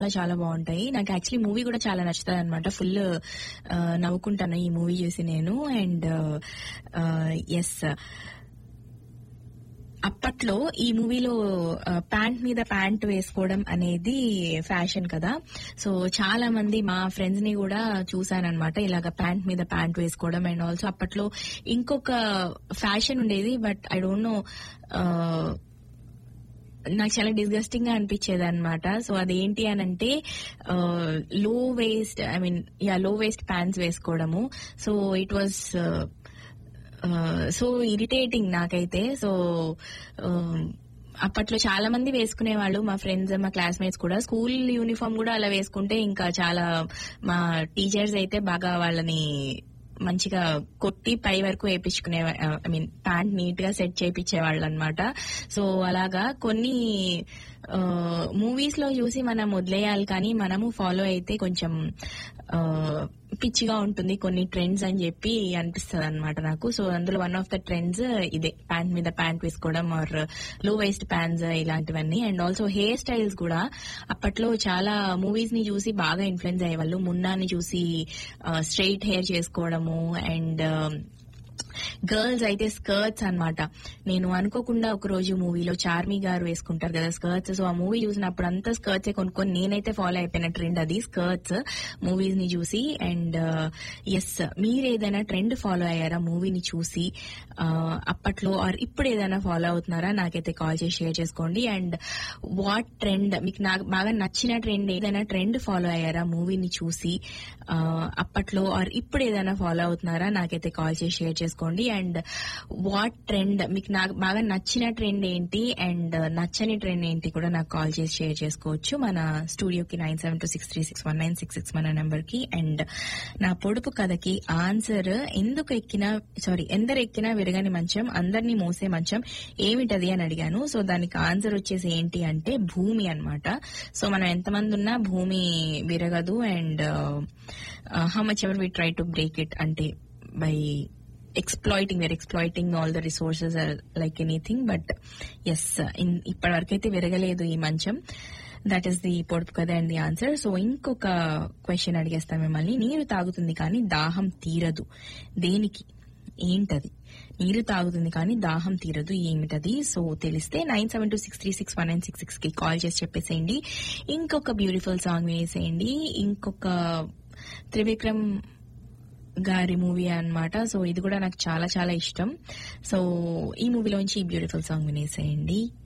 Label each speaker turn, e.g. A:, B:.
A: చాలా చాలా బాగుంటాయి నాకు యాక్చువల్లీ మూవీ కూడా చాలా నచ్చుతుంది అనమాట ఫుల్ నవ్వుకుంటాను ఈ మూవీ చూసి నేను అండ్ ఎస్ అప్పట్లో ఈ మూవీలో ప్యాంట్ మీద ప్యాంట్ వేసుకోవడం అనేది ఫ్యాషన్ కదా సో చాలా మంది మా ఫ్రెండ్స్ ని కూడా చూసానమాట ఇలాగ ప్యాంట్ మీద ప్యాంట్ వేసుకోవడం అండ్ ఆల్సో అప్పట్లో ఇంకొక ఫ్యాషన్ ఉండేది బట్ ఐ డోంట్ నో నాకు చాలా డిస్గస్టింగ్ గా అనిపించేది అనమాట సో అదేంటి అని అంటే low waist I mean ya low waist pants వేసుకోవడము so it was so irritating నాకైతే సో అప్పట్లో చాలా మంది వేసుకునేవాళ్ళు మా ఫ్రెండ్స్ మా క్లాస్మేట్స్ కూడా స్కూల్ యూనిఫామ్ కూడా అలా వేసుకుంటే ఇంకా చాలా మా టీచర్స్ అయితే బాగా వాళ్ళని మంచిగా కొట్టి పై వరకు వేయించుకునే ఐ మీన్ ప్యాంట్ నీట్ గా సెట్ చేయించేవాళ్ళు అనమాట సో అలాగా కొన్ని మూవీస్ లో చూసి మనం వదిలేయాలి కానీ మనము ఫాలో అయితే కొంచెం పిచ్చిగా ఉంటుంది కొన్ని ట్రెండ్స్ అని చెప్పి అనిపిస్తుంది అనమాట నాకు సో అందులో వన్ ఆఫ్ ద ట్రెండ్స్ ఇదే ప్యాంట్ మీద ప్యాంట్ వేసుకోవడం ఆర్ లో వేస్ట్ ప్యాంట్స్ ఇలాంటివన్నీ అండ్ ఆల్సో హెయిర్ స్టైల్స్ కూడా అప్పట్లో చాలా మూవీస్ ని చూసి బాగా ఇన్ఫ్లుయెన్స్ అయ్యేవాళ్ళు మున్నాని చూసి స్ట్రైట్ హెయిర్ చేసుకోవడము అండ్ గర్ల్స్ అయితే స్కర్ట్స్ అనమాట నేను అనుకోకుండా ఒక రోజు మూవీలో చార్మి గారు వేసుకుంటారు కదా స్కర్ట్స్ సో ఆ మూవీ చూసినప్పుడు అంతా స్కర్ట్స్ కొనుక్కొని నేనైతే ఫాలో అయిపోయిన ట్రెండ్ అది స్కర్ట్స్ మూవీస్ ని చూసి అండ్ ఎస్ మీరు ఏదైనా ట్రెండ్ ఫాలో అయ్యారా మూవీని చూసి అప్పట్లో ఆర్ ఇప్పుడు ఏదైనా ఫాలో అవుతున్నారా నాకైతే కాల్ చేసి షేర్ చేసుకోండి అండ్ వాట్ ట్రెండ్ మీకు నాకు బాగా నచ్చిన ట్రెండ్ ఏదైనా ట్రెండ్ ఫాలో అయ్యారా మూవీని చూసి అప్పట్లో ఆర్ ఇప్పుడు ఏదైనా ఫాలో అవుతున్నారా నాకైతే కాల్ చేసి షేర్ చేసుకోండి అండ్ వాట్ ట్రెండ్ మీకు నాకు బాగా నచ్చిన ట్రెండ్ ఏంటి అండ్ నచ్చని ట్రెండ్ ఏంటి కూడా నాకు కాల్ చేసి షేర్ చేసుకోవచ్చు మన స్టూడియోకి nine seven two six three six one nine six six మన నెంబర్ కి అండ్ నా పొడుపు కథకి ఆన్సర్ ఎందుకు ఎక్కినా సారీ ఎందరు ఎక్కినా విరగని మంచం అందరినీ మోసే మంచం ఏమిటది అని అడిగాను సో దానికి ఆన్సర్ వచ్చేసి ఏంటి అంటే భూమి అనమాట సో మనం ఎంతమంది ఉన్నా భూమి విరగదు and how much ever we try to break it అంటే by exploiting where exploiting all the resources like anything but yes ఇప్పటి వరకైతే విరగలేదు ఈ మంచం దట్ ఈస్ ది పొడుపు కదా అండ్ ది ఆన్సర్ సో ఇంకొక క్వశ్చన్ అడిగేస్తాను మిమ్మల్ని నీరు తాగుతుంది కానీ దాహం తీరదు దేనికి ఏంటది నీరు తాగుతుంది కానీ దాహం తీరదు ఏమిటది సో తెలిస్తే nine seven two six three six one nine six six కి కాల్ చేసి చెప్పేసేయండి ఇంకొక బ్యూటిఫుల్ సాంగ్ వేసేయండి ఇంకొక త్రివిక్రమ్ గారి మూవీ అన్నమాట సో ఇది కూడా నాకు చాలా చాలా ఇష్టం సో ఈ మూవీలోంచి బ్యూటిఫుల్ సాంగ్ వినేసేయండి